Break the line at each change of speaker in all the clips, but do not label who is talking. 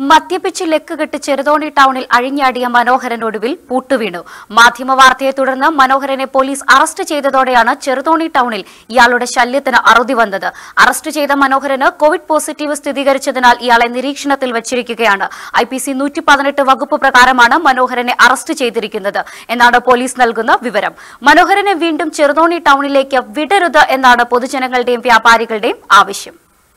മദ്യപിച്ച് ലെക്കുകെട്ട് ചെറുതോണി ടൗണിൽ അഴിഞ്ഞാടിയ മനോഹരൻ ഒടുവിൽ പൂട്ടുവീണു മാധ്യമ വാർത്തയെ തുടർന്ന് മനോഹരനെ പോലീസ് അറസ്റ്റ് ചെയ്തതോടെയാണ് ചെറുതോണി ടൗണിൽ ഇയാളുടെ ശല്യത്തിന് അറുതി വന്നത് അറസ്റ്റ് ചെയ്ത മനോഹരന് കോവിഡ് പോസിറ്റീവ് സ്ഥിരീകരിച്ചതിനാൽ ഇയാളെ നിരീക്ഷണത്തിൽ വച്ചിരിക്കുകയാണ് ഐ പി സി നൂറ്റി പതിനെട്ട് വകുപ്പ് പ്രകാരമാണ് മനോഹരനെ അറസ്റ്റ് ചെയ്തിരിക്കുന്നത് എന്നാണ് പോലീസ് നൽകുന്ന വിവരം മനോഹരനെ വീണ്ടും ചെറുതോണി ടൗണിലേക്ക് വിടരുത് എന്നാണ് പൊതുജനങ്ങളുടെയും വ്യാപാരികളുടെയും ആവശ്യം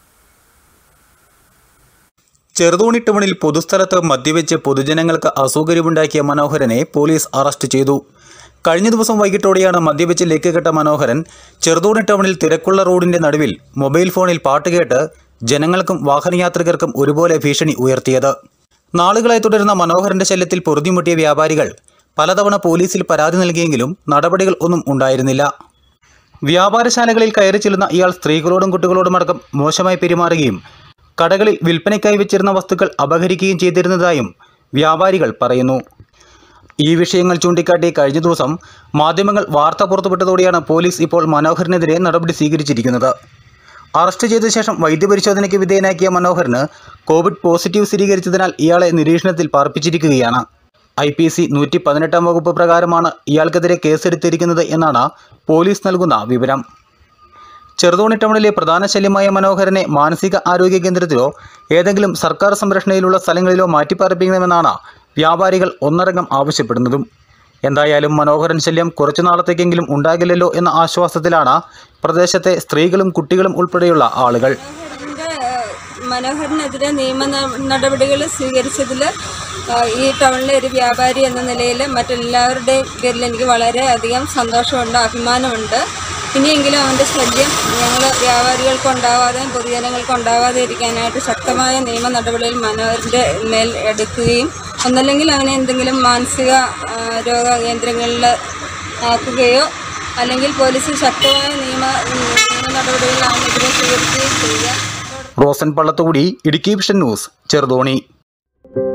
ചെറുതോണി ടൗണിൽ പൊതുസ്ഥലത്ത് മദ്യവെച്ച് പൊതുജനങ്ങൾക്ക് അസൗകര്യമുണ്ടാക്കിയ മനോഹരനെ പോലീസ് അറസ്റ്റ് ചെയ്തു കഴിഞ്ഞ ദിവസം വൈകിട്ടോടെയാണ് മദ്യവെച്ച് ലേക്കുകെട്ട മനോഹരൻ ചെറുതോണി ടൗണിൽ തിരക്കുള്ള റോഡിന്റെ നടുവിൽ മൊബൈൽ ഫോണിൽ പാട്ട് കേട്ട് ജനങ്ങൾക്കും വാഹനയാത്രികർക്കും ഒരുപോലെ ഭീഷണി ഉയർത്തിയത് നാളുകളായി തുടരുന്ന മനോഹരന്റെ ശല്യത്തിൽ പൊറുതിമുട്ടിയ വ്യാപാരികൾ പലതവണ പോലീസിൽ പരാതി നൽകിയെങ്കിലും നടപടികൾ ഒന്നും ഉണ്ടായിരുന്നില്ല വ്യാപാരശാലകളിൽ കയറി ചെല്ലുന്ന ഇയാൾ സ്ത്രീകളോടും കുട്ടികളോടുമടക്കം മോശമായി പെരുമാറുകയും കടകളിൽ വിൽപ്പനയ്ക്കായി വെച്ചിരുന്ന വസ്തുക്കൾ അപഹരിക്കുകയും ചെയ്തിരുന്നതായും വ്യാപാരികൾ പറയുന്നു ഈ വിഷയങ്ങൾ ചൂണ്ടിക്കാട്ടി കഴിഞ്ഞ ദിവസം മാധ്യമങ്ങൾ വാർത്ത പുറത്തുവിട്ടതോടെയാണ് പോലീസ് ഇപ്പോൾ മനോഹറിനെതിരെ നടപടി സ്വീകരിച്ചിരിക്കുന്നത് അറസ്റ്റ് ചെയ്ത ശേഷം വൈദ്യപരിശോധനയ്ക്ക് വിധേയനാക്കിയ മനോഹറിന് കോവിഡ് പോസിറ്റീവ് സ്ഥിരീകരിച്ചതിനാൽ ഇയാളെ നിരീക്ഷണത്തിൽ പാർപ്പിച്ചിരിക്കുകയാണ് ഐ പി സി നൂറ്റി പതിനെട്ടാം വകുപ്പ് പ്രകാരമാണ് ഇയാൾക്കെതിരെ കേസെടുത്തിരിക്കുന്നത് എന്നാണ് പോലീസ് നൽകുന്ന വിവരം ചെറുതോണി ടൗണിലെ പ്രധാന ശല്യമായ മനോഹരനെ മാനസിക ആരോഗ്യ കേന്ദ്രത്തിലോ ഏതെങ്കിലും സർക്കാർ സംരക്ഷണയിലുള്ള സ്ഥലങ്ങളിലോ മാറ്റിപ്പാർപ്പിക്കണമെന്നാണ് വ്യാപാരികൾ ഒന്നടങ്കം ആവശ്യപ്പെടുന്നതും എന്തായാലും മനോഹരൻ ശല്യം കുറച്ചു നാളത്തേക്കെങ്കിലും ഉണ്ടാകില്ലല്ലോ എന്ന ആശ്വാസത്തിലാണ് പ്രദേശത്തെ സ്ത്രീകളും കുട്ടികളും ഉൾപ്പെടെയുള്ള ആളുകൾ
മനോഹരന്റെ, ഏഹ്, മനോഹരനെതിരെ നിയമ നടപടികൾ സ്വീകരിച്ചതിൽ ഈ ടൗണിലെ ഒരു വ്യാപാരി എന്ന നിലയിൽ മറ്റെല്ലാവരുടെയും പേരിൽ എനിക്ക് വളരെയധികം സന്തോഷമുണ്ട് അഭിമാനമുണ്ട് ഇനിയെങ്കിലും അവൻ്റെ ശല്യം ഞങ്ങൾ വ്യാപാരികൾക്ക് ഉണ്ടാവാതെയും പൊതുജനങ്ങൾക്ക് ഉണ്ടാവാതെ ഇരിക്കാനായിട്ട് ശക്തമായ നിയമ നടപടികൾ മനോഹരൻ്റെ മേൽ എടുക്കുകയും ഒന്നല്ലെങ്കിൽ അവനെ എന്തെങ്കിലും മാനസിക ആ, രോഗ കേന്ദ്രങ്ങളിൽ ആക്കുകയോ അല്ലെങ്കിൽ പോലീസ് ശക്തമായ നിയമ നിയമ നടപടികൾ അവനെതിരെ സ്വീകരിക്കുകയും ചെയ്യുക
റോസൻ പള്ളത്തുകൂടി ഇടുക്കി വിഷൻ ന്യൂസ് ചെറുതോണി